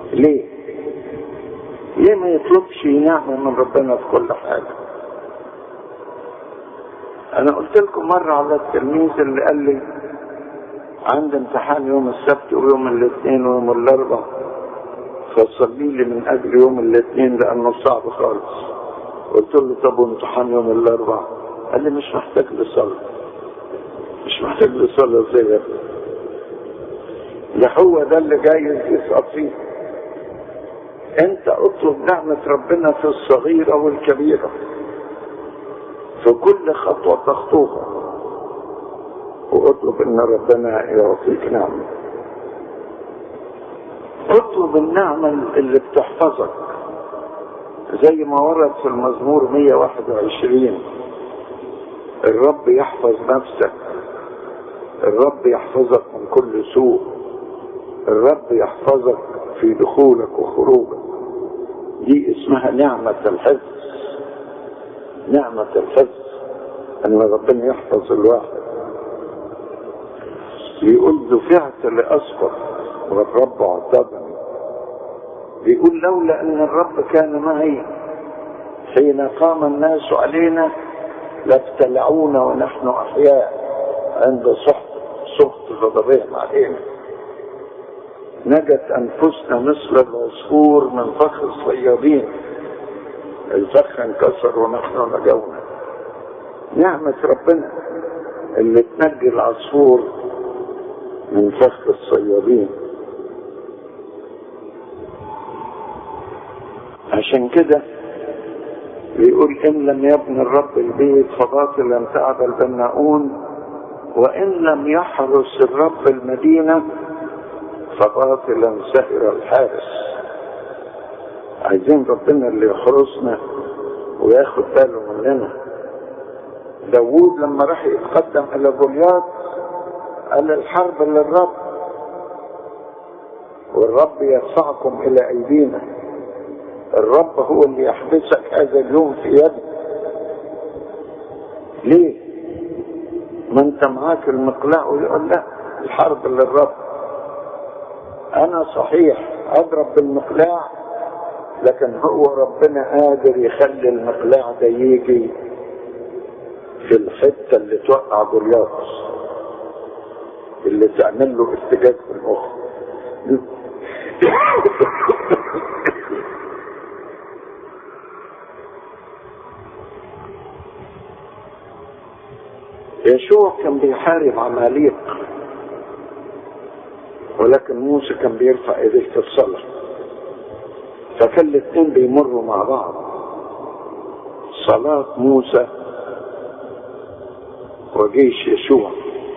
ليه ليه ما يطلبش نعمة من ربنا في كل حاجة انا قلت لكم مرة على التلميذ اللي قال لي عندي امتحان يوم السبت ويوم الاثنين ويوم الاربعاء فصلي لي من اجل يوم الاثنين لانه صعب خالص قلت له طب وامتحان يوم الاربعاء قال لي مش محتاج لصلاة مش محتاج لصلاة ازاي يا ابني ده هو ده اللي جايز يسقط فيه انت اطلب نعمة ربنا في الصغيرة والكبيرة في كل خطوة تخطوها واطلب ان ربنا يعطيك نعمة اطلب النعمة اللي بتحفظك زي ما ورد في المزمور 121 الرب يحفظ نفسك الرب يحفظك من كل سوء الرب يحفظك في دخولك وخروجك دي اسمها نعمة الحفظ نعمة الحفظ ان ربنا يحفظ الواحد بيقول دفعت لاسقط والرب اعتبني بيقول لولا ان الرب كان معي حين قام الناس علينا لابتلعونا ونحن احياء عند سخط سخط غضبهم علينا نجت انفسنا مثل العصفور من فخ الصيادين الفخ انكسر ونحن نجونا نعمة ربنا اللي تنجي العصفور من فخ الصيادين عشان كده بيقول ان لم يبني الرب البيت فباطلا تعب البناؤون وان لم يحرس الرب المدينه فباطلا سهر الحارس عايزين ربنا اللي يحرسنا وياخد باله مننا داوود لما راح يتقدم الى جولياط قال الحرب للرب والرب يدفعكم الى ايدينا الرب هو اللي يحبسك هذا اليوم في يده ليه ما انت معاك المقلاع ويقول لا الحرب للرب انا صحيح اضرب بالمقلاع لكن هو ربنا قادر يخلي المقلاع ده يجي في الحته اللي توقع جولياط اللي تعمل له ارتجاج في المخ يشوع كان بيحارب عماليق ولكن موسى كان بيرفع ايديه في الصلاة فكان الاثنين بيمروا مع بعض صلاة موسى وجيش يشوع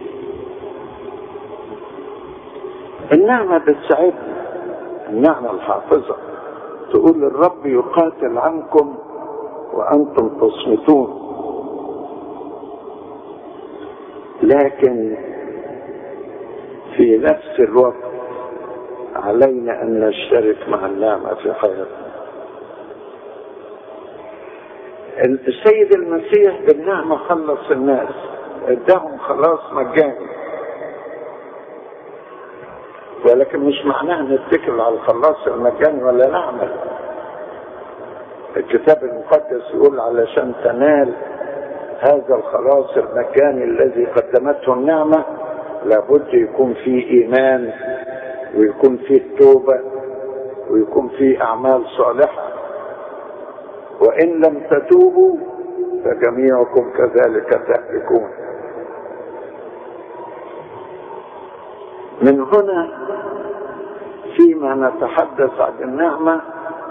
النعمة بتساعدنا النعمة الحافظة تقول الرب يقاتل عنكم وأنتم تصمتون لكن في نفس الوقت علينا ان نشترك مع النعمة في حياتنا السيد المسيح بالنعمة خلص الناس اداهم خلاص مجاني ولكن مش معناها نتكل على الخلاص المجاني ولا نعمل الكتاب المقدس يقول علشان تنال هذا الخلاص المجاني الذي قدمته النعمة لابد يكون فيه إيمان ويكون فيه توبة ويكون فيه أعمال صالحة وإن لم تتوبوا فجميعكم كذلك تهلكون من هنا فيما نتحدث عن النعمة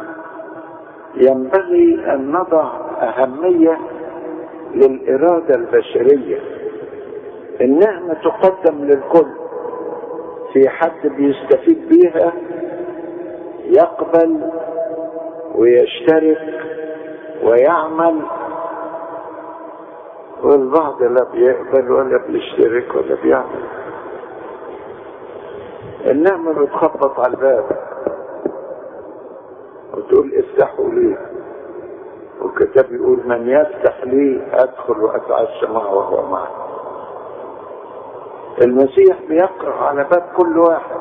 ينبغي أن نضع أهمية للإرادة البشرية النعمة تقدم للكل في حد بيستفيد بيها يقبل ويشترك ويعمل والبعض لا بيقبل ولا بيشترك ولا بيعمل النعمة بتخبط على الباب وتقول افتحوا لي والكتاب يقول من يفتح لي ادخل واتعشى معه وهو معي المسيح بيقرأ على باب كل واحد